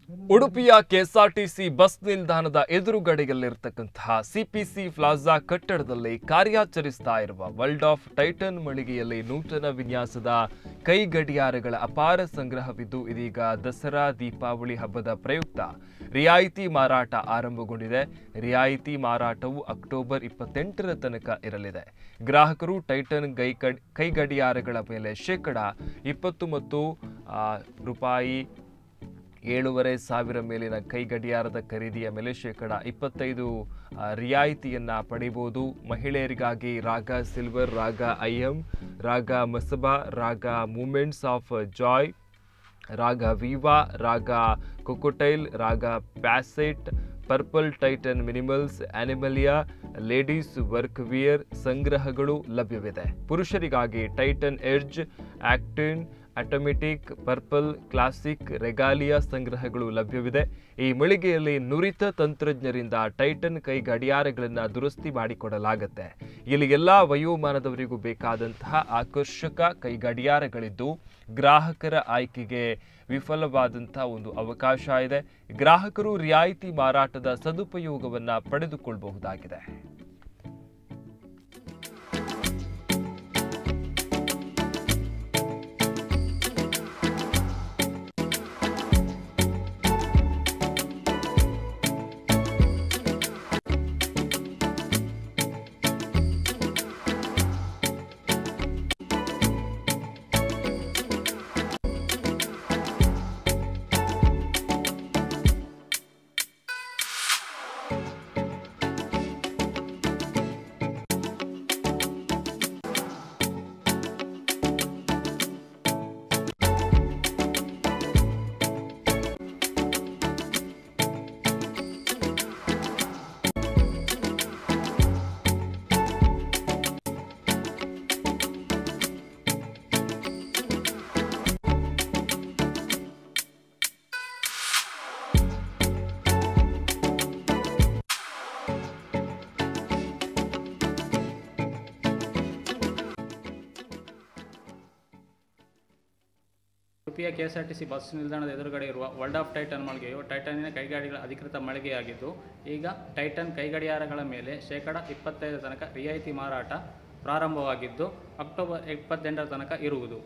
ಉಡುಪಿಯ KSRTC bus ನಿಲ್ದಾಣದ ಎದುರುಗಡೆಯಲ್ಲಿರ್ತಕ್ಕಂತಹ CPC plaza ಕಟ್ಟಡದಲ್ಲಿ ಕಾರ್ಯಾಚರಿಸ್ತಾ ಇರುವ ವರ್ಲ್ಡ್ ಆಫ್ ಟೈಟನ್ ಮಳಿಗೆಯಲ್ಲಿ ನೂತನ ವಿನ್ಯಾಸದ ಕೈ ಗಡಿಯಾರಗಳ ಅಪಾರ ಸಂಗ್ರಹವಿದ್ದು ಇದೀಗ ದಸರಾ ದೀಪಾವಳಿ ಹಬ್ಬದ ಪ್ರಯುಕ್ತ ರಿಯಾಯಿತಿ ಮಾರಾಟ ಆರಂಭಗೊಂಡಿದೆ ರಿಯಾಯಿತಿ ಮಾರಾಟವು ಅಕ್ಟೋಬರ್ ಇಪ್ಪತ್ತೆಂಟರ ತನಕ ಇರಲಿದೆ ಗ್ರಾಹಕರು ಟೈಟನ್ ಗೈ ಕೈ ಗಡಿಯಾರಗಳ ಮೇಲೆ ಶೇಕಡ ಇಪ್ಪತ್ತು ಮತ್ತು ಆ, ರೂಪಾಯಿ ಏಳೂವರೆ ಸಾವಿರ ಮೇಲಿನ ಕೈ ಗಡಿಯಾರದ ಖರೀದಿಯ ಮೇಲೆ ಶೇಕಡ ಇಪ್ಪತ್ತೈದು ಆ, ರಿಯಾಯಿತಿಯನ್ನ ಪಡಿಬಹುದು ಮಹಿಳೆಯರಿಗಾಗಿ ರಾಗ ಸಿಲ್ವರ್ ರಾಗ ಐಎಂ ರಾಗ ಮಸಬಾ ರಾಗ ಮೂಮೆಂಟ್ಸ್ ಆಫ್ ಜಾಯ್ ರಾಗ ವಿವಾ Raga cocktail Raga facet purple Titan minimals Animalia ladies work wear ಸಂಗ್ರಹಗಳು ಲಭ್ಯವಿದೆ ಪುರುಷರಿಗಾಗಿ Titan edge Octane automatic purple classic Regalia ಸಂಗ್ರಹಗಳು ಲಭ್ಯವಿದೆ ಈ ಮಳಿಗೆಯಲ್ಲಿ ನುರಿತ ತಂತ್ರಜ್ಞರಿಂದ ಟೈಟನ್ ಕೈ ಗಡಿಯಾರಗಳನ್ನು ದುರಸ್ತಿ ಮಾಡಿಕೊಡಲಾಗುತ್ತೆ ಇಲ್ಲಿ ಎಲ್ಲಾ ವಯೋಮಾನದವರಿಗೂ ಬೇಕಾದಂತಹ ಆಕರ್ಷಕ ಕೈ ಗಡಿಯಾರಗಳಿದ್ದು ಗ್ರಾಹಕರ ಆಯ್ಕೆಗೆ ವಿಫಲವಾದಂತಹ ಒಂದು ಅವಕಾಶ ಇದೆ ಗ್ರಾಹಕರು ರಿಯಾಯಿತಿ ಮಾರಾಟದ ಸದುಪಯೋಗವನ್ನ ಪಡೆದುಕೊಳ್ಳಬಹುದಾಗಿದೆ ಉಡುಪಿಯ ಕೆಎಸ್ಆರ್ಟಿಸಿ ಬಸ್ ನಿಲ್ದಾಣದ ಎದುರುಗಡೆ ಇರುವ ವರ್ಲ್ಡ್ ಆಫ್ ಟೈಟನ್ ಮಳಿಗೆಯು ಟೈಟನ್ನಿನ ಕೈಗಾಡಿಗಳ ಅಧಿಕೃತ ಮಳಿಗೆಯಾಗಿದ್ದು ಈಗ ಟೈಟನ್ ಕೈಗಡಿಯಾರಗಳ ಮೇಲೆ ಶೇಕಡ ಇಪ್ಪತ್ತೈದು ತನಕ ರಿಯಾಯಿತಿ ಮಾರಾಟ ಪ್ರಾರಂಭವಾಗಿದ್ದು ಅಕ್ಟೋಬರ್ ಇಪ್ಪತ್ತೆಂಟರ ತನಕ ಇರುವುದು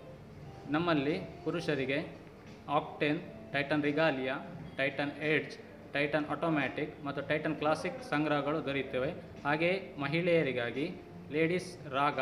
ನಮ್ಮಲ್ಲಿ ಪುರುಷರಿಗೆ Octane Titan Regalia Titan edge Titan automatic ಮತ್ತು ಟೈಟನ್ ಕ್ಲಾಸಿಕ್ ಸಂಗ್ರಹಗಳು ದೊರೆಯುತ್ತವೆ ಹಾಗೆಯೇ ಮಹಿಳೆಯರಿಗಾಗಿ ಲೇಡೀಸ್ ರಾಗ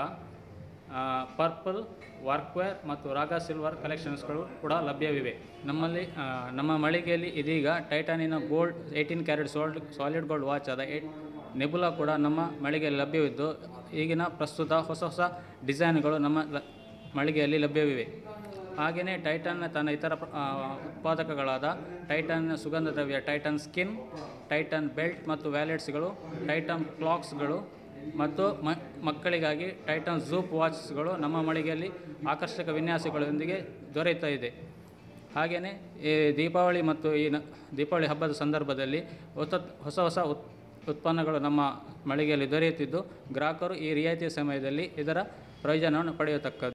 ಆ, ಪರ್ಪಲ್ ವರ್ಕ್ವೇರ್ ಮತ್ತು ರಾಗ ಸಿಲ್ವರ್ ಕಲೆಕ್ಷನ್ಸ್ಗಳು ಕೂಡ ಲಭ್ಯವಿವೆ ನಮ್ಮಲ್ಲಿ ಆ, ನಮ್ಮ ಮಳಿಗೆಯಲ್ಲಿ ಇದೀಗ ಟೈಟಾನಿನ gold eighteen carat sold solid gold watch ಆದ ಏಟ್ ನೆಬುಲಾ ಕೂಡ ನಮ್ಮ ಮಳಿಗೆಯಲ್ಲಿ ಲಭ್ಯವಿದ್ದು ಈಗಿನ ಪ್ರಸ್ತುತ ಹೊಸ ಹೊಸ ಡಿಸೈನ್ಗಳು ನಮ್ಮ ಲ- ಮಳಿಗೆಯಲ್ಲಿ ಲಭ್ಯವಿವೆ ಹಾಗೆಯೇ ಟೈಟನ್ ತನ್ನ ಇತರ ಪ್ರ- ಆ, ಉತ್ಪಾದಕಗಳಾದ ಟೈಟನ್ ಸುಗಂಧ ದ್ರವ್ಯ ಟೈಟನ್ ಸ್ಕಿನ್ ಟೈಟನ್ ಬೆಲ್ಟ್ ಮತ್ತು ವ್ಯಾಲೆಟ್ಸ್ಗಳು ಟೈಟನ್ ಕ್ಲಾಕ್ಸ್ಗಳು ಮತ್ತು ಮ ಮಕ್ಕಳಿಗಾಗಿ ಟೈಟನ್ ಝೂಪ್ ವಾಚ್ಸ್ಗಳು ನಮ್ಮ ಮಳಿಗೆಯಲ್ಲಿ ಆಕರ್ಷಕ ವಿನ್ಯಾಸಗಳೊಂದಿಗೆ ದೊರೆಯುತ್ತಾ ಇದೆ ಹಾಗೆಯೇ ಈ ದೀಪಾವಳಿ ಮತ್ತು ಈ ನ- ದೀಪಾವಳಿ ಹಬ್ಬದ ಸಂದರ್ಭದಲ್ಲಿ ಹೊಸ ಹೊಸ ಹೊಸ ಉತ್ ಉತ್ಪನ್ನಗಳು ನಮ್ಮ ಮಳಿಗೆಯಲ್ಲಿ ದೊರೆಯುತ್ತಿದ್ದು ಗ್ರಾಹಕರು ಈ ರಿಯಾಯಿತಿಯ ಸಮಯದಲ್ಲಿ ಇದರ ಪ್ರಯೋಜನವನ್ನು ಪಡೆಯತಕ್ಕದ್ದು